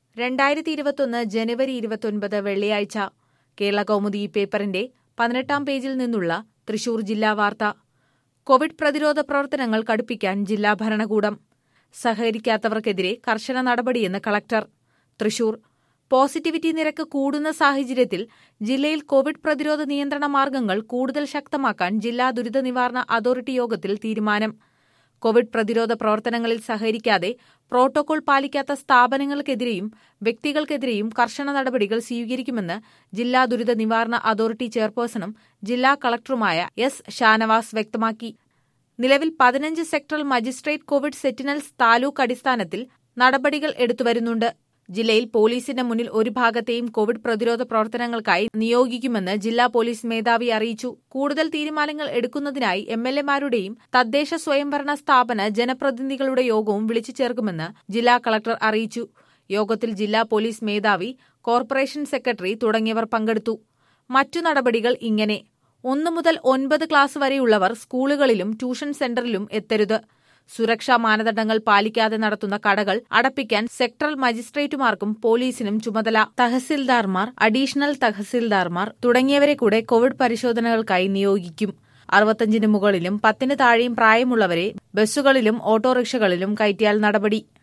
രണ്ടായിരത്തി ഇരുപത്തൊന്ന് ജനുവരി ഇരുപത്തൊൻപത് വെള്ളിയാഴ്ച കേരള കൗമുദി പേപ്പറിന്റെ പതിനെട്ടാം പേജിൽ നിന്നുള്ള തൃശൂർ ജില്ലാ വാർത്ത കോവിഡ് പ്രതിരോധ പ്രവർത്തനങ്ങൾ കടുപ്പിക്കാൻ ജില്ലാ ഭരണകൂടം സഹകരിക്കാത്തവർക്കെതിരെ കർശന നടപടിയെന്ന് കളക്ടർ തൃശൂർ പോസിറ്റിവിറ്റി നിരക്ക് കൂടുന്ന സാഹചര്യത്തിൽ ജില്ലയിൽ കോവിഡ് പ്രതിരോധ നിയന്ത്രണ മാർഗങ്ങൾ കൂടുതൽ ശക്തമാക്കാൻ ജില്ലാ ദുരിത നിവാരണ അതോറിറ്റി യോഗത്തിൽ തീരുമാനം കോവിഡ് പ്രതിരോധ പ്രവർത്തനങ്ങളിൽ സഹകരിക്കാതെ പ്രോട്ടോകോൾ പാലിക്കാത്ത സ്ഥാപനങ്ങൾക്കെതിരെയും വ്യക്തികൾക്കെതിരെയും കർശന നടപടികൾ സ്വീകരിക്കുമെന്ന് ജില്ലാ ദുരിത നിവാരണ അതോറിറ്റി ചെയർപേഴ്സണും ജില്ലാ കളക്ടറുമായ എസ് ഷാനവാസ് വ്യക്തമാക്കി നിലവിൽ പതിനഞ്ച് sectoral magistrate covid sentinels taluk അടിസ്ഥാനത്തിൽ നടപടികൾ എടുത്തുവരുന്നുണ്ട് ജില്ലയിൽ പോലീസിന്റെ മുന്നിൽ ഒരു ഭാഗത്തെയും കോവിഡ് പ്രതിരോധ പ്രവർത്തനങ്ങൾക്കായി നിയോഗിക്കുമെന്ന് ജില്ലാ പോലീസ് മേധാവി അറിയിച്ചു കൂടുതൽ തീരുമാനങ്ങൾ എടുക്കുന്നതിനായി എം എൽ എമാരുടെയും തദ്ദേശ സ്വയംഭരണ സ്ഥാപന ജനപ്രതിനിധികളുടെ യോഗവും വിളിച്ചു ചേർക്കുമെന്ന് ജില്ലാ കളക്ടർ അറിയിച്ചു യോഗത്തിൽ ജില്ലാ പോലീസ് മേധാവി കോർപ്പറേഷൻ സെക്രട്ടറി തുടങ്ങിയവർ പങ്കെടുത്തു മറ്റു നടപടികൾ ഇങ്ങനെ ഒന്നു മുതൽ ഒൻപത് ക്ലാസ് വരെയുള്ളവർ സ്കൂളുകളിലും ട്യൂഷൻ സെന്ററിലും എത്തരുത് സുരക്ഷാ മാനദണ്ഡങ്ങൾ പാലിക്കാതെ നടത്തുന്ന കടകൾ അടപ്പിക്കാൻ സെക്ടറൽ മജിസ്ട്രേറ്റുമാർക്കും പോലീസിനും ചുമതല തഹസിൽദാർമാർ അഡീഷണൽ തഹസിൽദാർമാർ തുടങ്ങിയവരെ കൂടെ കോവിഡ് പരിശോധനകൾക്കായി നിയോഗിക്കും അറുപത്തഞ്ചിന് മുകളിലും പത്തിന് താഴെയും പ്രായമുള്ളവരെ ബസ്സുകളിലും ഓട്ടോറിക്ഷകളിലും കയറ്റിയാൽ നടപടി